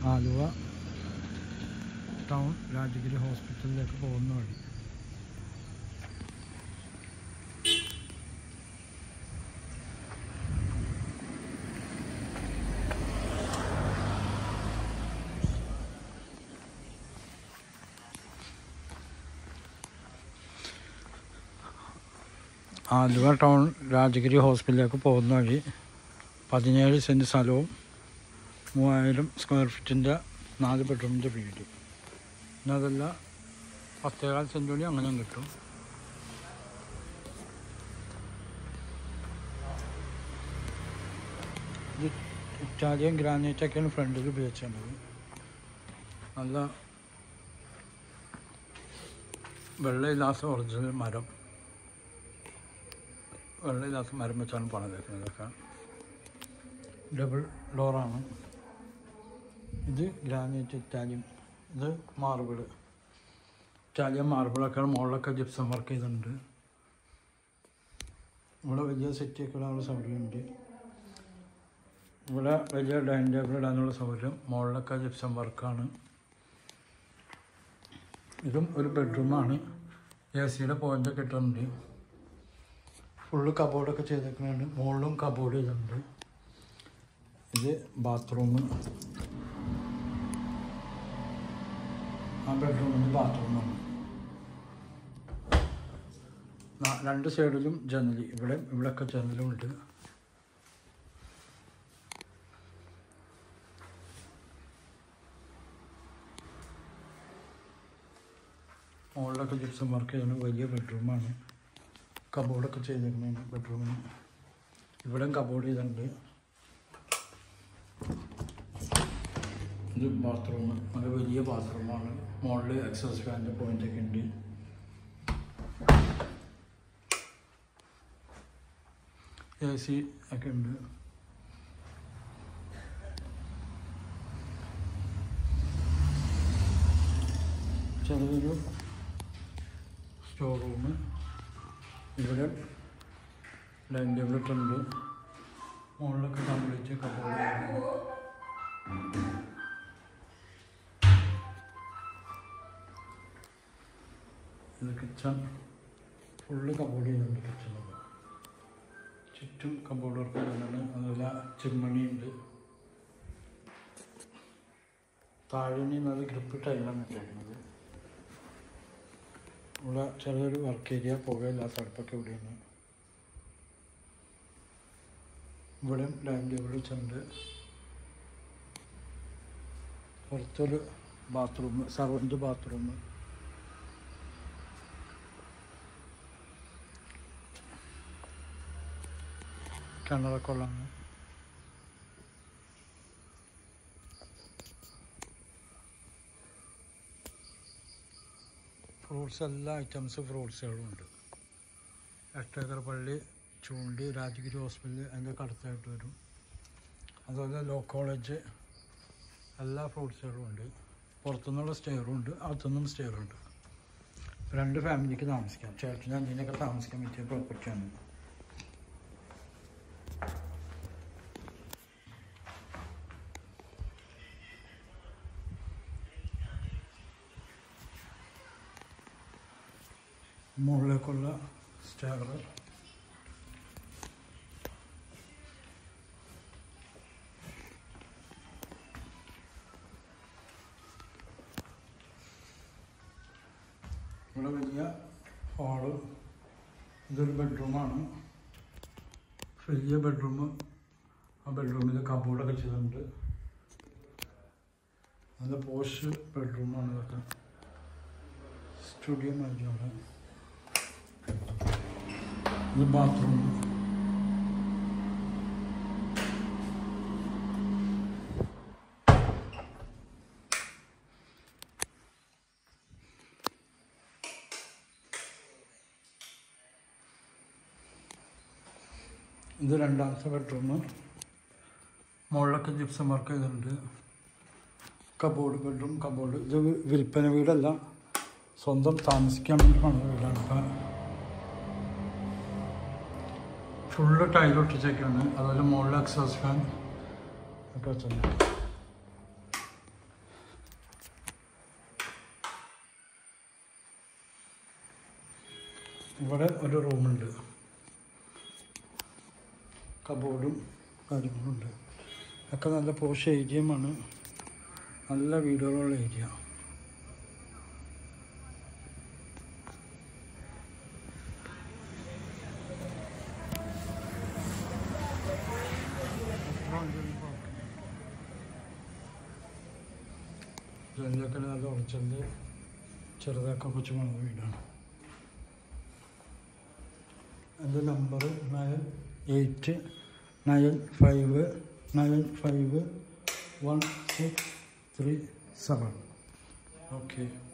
Aluva town Rajagiri ഹോസ്പിറ്റലിലേക്ക് പോകുന്ന വഴി ആലുവ ടൗൺ രാജഗിരി ഹോസ്പിറ്റലിലേക്ക് പോകുന്ന വഴി പതിനേഴ് സെൻറ്റ് സ്ഥലവും മൂവായിരം സ്ക്വയർ ഫീറ്റിൻ്റെ നാല് ബെഡ്റൂമിൻ്റെ വീട് പിന്നെ അതല്ല പത്തേകാൽ സെൻറ്റ് കൂടി അങ്ങനെയും കിട്ടും ഇത് ഇറ്റാലിയൻ ഗ്രാനൈറ്റൊക്കെയാണ് ഫ്രണ്ടിൽ ഉപയോഗിച്ചിട്ടുള്ളത് നല്ല വെള്ളയില്ലാത്ത ഒറിജിനൽ മരം വെള്ളയില്ലാത്ത മരം വെച്ചാണ് പണിതേക്കുന്നത് ഇതൊക്കെ ഡബിൾ ഡോറാണ് ഇത് ഗ്രാനൈറ്റ് ഇറ്റാലിയൻ ഇത് മാർബിൾ ഇറ്റാലിയൻ മാർബിളൊക്കെ മുകളിലൊക്കെ ജിപ്സം വർക്ക് ചെയ്തിട്ടുണ്ട് ഇവിടെ വലിയ സെറ്റിയൊക്കെ ഇടാനുള്ള സൗകര്യമുണ്ട് ഇവിടെ വലിയ ഡൈനിങ് ടേബിൾ ഇടാനുള്ള സൗകര്യം മുകളിലൊക്കെ ജിപ്സം വർക്കാണ് ഇതും ഒരു ബെഡ്റൂമാണ് എ സിയുടെ പോയിൻ്റൊക്കെ ഇട്ടിട്ടുണ്ട് ഫുള്ള് കബോർഡൊക്കെ ചെയ്തേക്കുന്നുണ്ട് മുകളിലും കബോർഡ് ചെയ്തിട്ടുണ്ട് ഇത് ബാത്റൂം ആ ബെഡ്റൂമിന് ബാത്റൂമാണ് നാ- രണ്ട് സൈഡിലും ജനൽ ഇവിടെ ഇവിടെയൊക്കെ ജനലുമുണ്ട് മുകളിലൊക്കെ ജിപ്സം വർക്ക് ചെയ്യുന്ന വലിയ ബെഡ്റൂമാണ് കബോർഡൊക്കെ ചെയ്തിരുന്നു ബെഡ്റൂമിന് ഇവിടെയും കബോർഡ് ചെയ്തിട്ടുണ്ട് ഇത് ബാത്റൂം നല്ല വലിയ ബാത്റൂമാണ് മുകളിൽ എക്സസ് ഫാൻ്റെ പോയിൻ്റൊക്കെ ഉണ്ട് എ സി ഒക്കെ ഉണ്ട് ചെറിയൊരു സ്റ്റോർ റൂം ഇവിടെ ഡൈനിങ് ടേബിൾ ഇട്ടുണ്ട് മുകളിലൊക്കെ കംപ്ലീറ്റ് കബോർഡ് ഇത് കിച്ചൺ ഫുള്ള് കബോർഡ് ചെയ്യുന്നുണ്ട് കിച്ചണൊക്കെ ചുറ്റും കബോർഡ് വർക്ക് ചെയ്യുന്നുണ്ട് അതുപോലെ ചിമ്മണിയുണ്ട് താഴെ അത് ഗ്രിപ്പ് ടൈലാണ് ഇട്ടേക്കുന്നത് ഇവിടെ ചെറിയൊരു വർക്ക് ഏരിയ പുകയില്ലാത്ത അടുപ്പൊക്കെ ഇവിടെയാണ് ഇവിടെയും ഡൈനിങ് ടേബിൾ വെച്ചിട്ടുണ്ട് പുറത്തൊരു ബാത്റൂം സർവൻ്റ് ബാത്റൂം കിണറൊക്കെ ഉള്ളതാണ് ഫ്രൂട്ട്സ് എല്ലാ ഐറ്റംസ് ഫ്രൂട്ട്സുകളും ഉണ്ട് എട്ടേക്കർ പള്ളി ചൂണ്ടി രാജഗിരി ഹോസ്പിറ്റൽ അതിൻ്റെ അടുത്തായിട്ട് വരും അതുപോലെ ലോ കോളേജ് എല്ലാ ഫ്രൂട്ട്സുകളും ഉണ്ട് പുറത്തുനിന്നുള്ള സ്റ്റെയറും ഉണ്ട് അകത്തുനിന്നും സ്റ്റെയറും ഉണ്ട് രണ്ട് ഫാമിലിക്ക് താമസിക്കാം ചേട്ടനും അനിയനൊക്കെ താമസിക്കാൻ പറ്റിയ പ്രോപ്പർട്ടിയാണ് മുകളിലേക്കുള്ള സ്റ്റെയർ ഇവിടെ വലിയ ഹാള് ഇതൊരു ബെഡ്റൂമാണ് വലിയ ബെഡ്റൂം ആ ബെഡ്റൂമിൽ കബോർഡൊക്കെ ചെയ്തിട്ടുണ്ട് നല്ല പോഷ് ബെഡ്റൂമാണ് ഇതൊക്കെ സ്റ്റുഡിയോ മാറ്റിയാണ് ഇത് ബാത്റൂം ഇത് രണ്ടാമത്തെ ബെഡ്റൂം മുകളിലൊക്കെ ജിപ്സം വർക്ക് ചെയ്തിട്ടുണ്ട് കബോർഡ് ബെഡ്റൂം കബോർഡ് ഇത് വി- വിൽപ്പന വീടല്ല സ്വന്തം താമസിക്കാൻ വേണ്ടി പണിത വീടാണ് ഇപ്പം ഫുള്ള് ടൈൽ ഒട്ടിച്ചേക്കാണ് അതുപോലെ മുകളിൽ എക്സോസ് ഫാൻ ഒക്കെ വെച്ചിട്ടുണ്ട് ഇവിടെ ഒരു റൂമുണ്ട് കബോർഡും കാര്യങ്ങളുണ്ട് ഒക്കെ നല്ല പോഷ് ഏരിയമാണ് നല്ല വീടുകളുള്ള ഏരിയ ജനലൊക്കെ നല്ല ഉറച്ചത് ചെറുതൊക്കെ കൊച്ചുമുള്ള വീടാണ് എൻ്റെ number nine eight nine five nine five one six three seven okay